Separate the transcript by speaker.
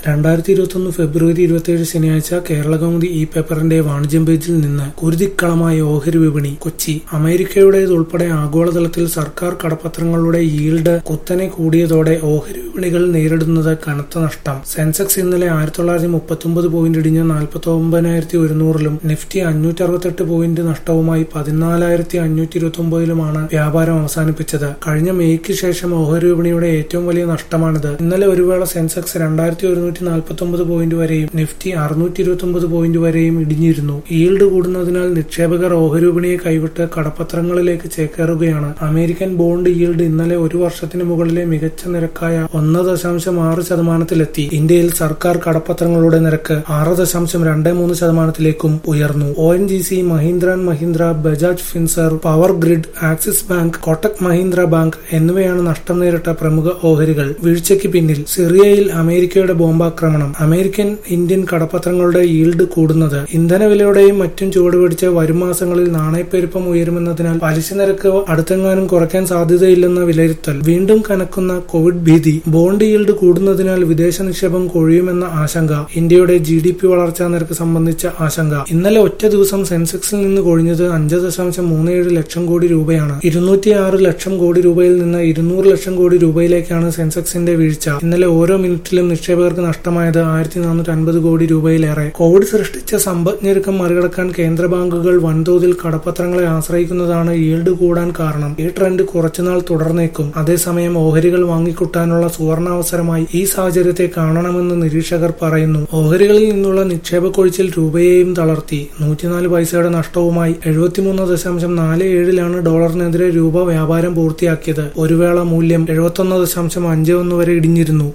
Speaker 1: രണ്ടായിരത്തി ഇരുപത്തൊന്ന് ഫെബ്രുവരി ഇരുപത്തിയേഴ് ശനിയാഴ്ച കേരളകൗമുദി ഇ പേപ്പറിന്റെ വാണിജ്യം പേജിൽ നിന്ന് കുരുതിക്കളമായ ഓഹരി വിപണി കൊച്ചി അമേരിക്കയുടേതുൾപ്പെടെ ആഗോളതലത്തിൽ സർക്കാർ കടപ്പത്രങ്ങളുടെ ഈൽഡ് കുത്തനെ കൂടിയതോടെ ഓഹരി വിപണികൾ നേരിടുന്നത് കനത്ത നഷ്ടം സെൻസെക്സ് ഇന്നലെ ആയിരത്തി തൊള്ളായിരത്തി മുപ്പത്തൊമ്പത് പോയിന്റ് ഇടിഞ്ഞ് നാൽപ്പത്തി ഒമ്പതിനായിരത്തി ഒരുന്നൂറിലും നിഫ്റ്റി അഞ്ഞൂറ്റി അറുപത്തെട്ട് പോയിന്റ് നഷ്ടവുമായി പതിനാലായിരത്തി അഞ്ഞൂറ്റി ഇരുപത്തി ഒമ്പതിലുമാണ് വ്യാപാരം അവസാനിപ്പിച്ചത് കഴിഞ്ഞ മെയ്ക്ക് ശേഷം ഓഹരി വിപണിയുടെ ഏറ്റവും വലിയ നഷ്ടമാണിത് ഇന്നലെ ഒരു വേള സെൻസെക്സ് രണ്ടായിരത്തി ഒരുന്നൂറ്റി നാൽപ്പത്തി ഒമ്പത് പോയിന്റ് വരെയും നിഫ്റ്റി അറുന്നൂറ്റി ഇരുപത്തി ഒമ്പത് പോയിന്റ് വരെയും ഇടിഞ്ഞിരുന്നു ഈൽഡ് കൂടുന്നതിനാൽ നിക്ഷേപകർ ഓഹരി വിപണിയെ കൈവിട്ട് കടപ്പത്രങ്ങളിലേക്ക് ചേക്കേറുകയാണ് അമേരിക്കൻ ബോണ്ട് ഈൽഡ് ഇന്നലെ ഒരു വർഷത്തിന് മുകളിലെ മികച്ച നിരക്കായ ഒന്ന് ദശാംശം ആറ് ശതമാനത്തിലെത്തി ഇന്ത്യയിൽ സർക്കാർ കടപ്പത്രങ്ങളുടെ നിരക്ക് ആറ് ദശാംശം രണ്ട് മൂന്ന് ശതമാനത്തിലേക്കും ഉയർന്നു O N G C Mahindra and Mahindra Bajaj Finserv power grid Axis bank Kotak Mahindra bank എന്നിവയാണ് നഷ്ടം നേരിട്ട പ്രമുഖ ഓഹരികൾ വീഴ്ചയ്ക്ക് പിന്നിൽ സിറിയയിൽ അമേരിക്കയുടെ ബോംബാക്രമണം അമേരിക്കൻ ഇന്ത്യൻ കടപ്പത്രങ്ങളുടെ ഈൽഡ് കൂടുന്നത് ഇന്ധനവിലയുടെയും മറ്റും ചുവടുപിടിച്ച് വരും മാസങ്ങളിൽ നാണയപ്പെരുപ്പം ഉയരുമെന്നതിനാൽ പലിശ നിരക്ക് അടുത്തെങ്ങാനും കുറയ്ക്കാൻ സാധ്യതയില്ലെന്ന വിലയിരുത്തൽ വീണ്ടും കനക്കുന്ന കോവിഡ് ഭീതി ബോണ്ട് ഈൽഡ് കൂടുന്നതിനാൽ വിദേശ നിക്ഷേപം കൊഴിയുമെന്ന ആശങ്ക ഇന്ത്യയുടെ ജി ഡി പി വളർച്ചാ നിരക്ക് സംബന്ധിച്ച ആശങ്ക ഇന്നലെ ഒറ്റ ദിവസം സെൻസെക്സിൽ നിന്ന് കൊഴിഞ്ഞത് അഞ്ച് ദശാംശം മൂന്ന് ഏഴ് ലക്ഷം കോടി രൂപയാണ് ഇരുന്നൂറ്റിയാറ് ലക്ഷം കോടി രൂപയിൽ നിന്ന് ഇരുന്നൂറ് ലക്ഷം കോടി രൂപയിലേക്കാണ് സെൻസെക്സിന്റെ വീഴ്ച ഇന്നലെ ഓരോ മിനിറ്റിലും നിക്ഷേപകർക്ക് നഷ്ടമായത് ആയിരത്തി നാനൂറ്റി അൻപത് കോടി രൂപയിലേറെ കോവിഡ് സൃഷ്ടിച്ച സമ്പദ്ഞെരുക്കം മറികടക്കാൻ കേന്ദ്ര ബാങ്കുകൾ വൻതോതിൽ കടപ്പത്രങ്ങളെ ആശ്രയിക്കുന്നതാണ് ഈൽഡ് കൂടാൻ കാരണം ഈ ട്രെൻഡ് കുറച്ചുനാൾ തുടർന്നേക്കും അതേസമയം ഓഹരികൾ വാങ്ങിക്കൂട്ടാനുള്ള സുവർണാവസരമായി ഈ സാഹചര്യത്തെ കാണണമെന്ന് നിരീക്ഷകർ പറയുന്നു ഓഹരികളിൽ നിന്നുള്ള നിക്ഷേപ കൊഴിച്ചിൽ രൂപയെയും തളർത്തി നൂറ്റിനാല് പൈസയുടെ നഷ്ടവുമായി എഴുപത്തിമൂന്ന് ദശാംശം നാല് ഏഴിലാണ് ഡോളറിനെതിരെ രൂപ വ്യാപാരം പൂർത്തിയാക്കിയത് ഒരു വേള മൂല്യം എഴുപത്തൊന്ന് ദശാംശം അഞ്ച് ഒന്ന് വരെ ഇടിഞ്ഞിരുന്നു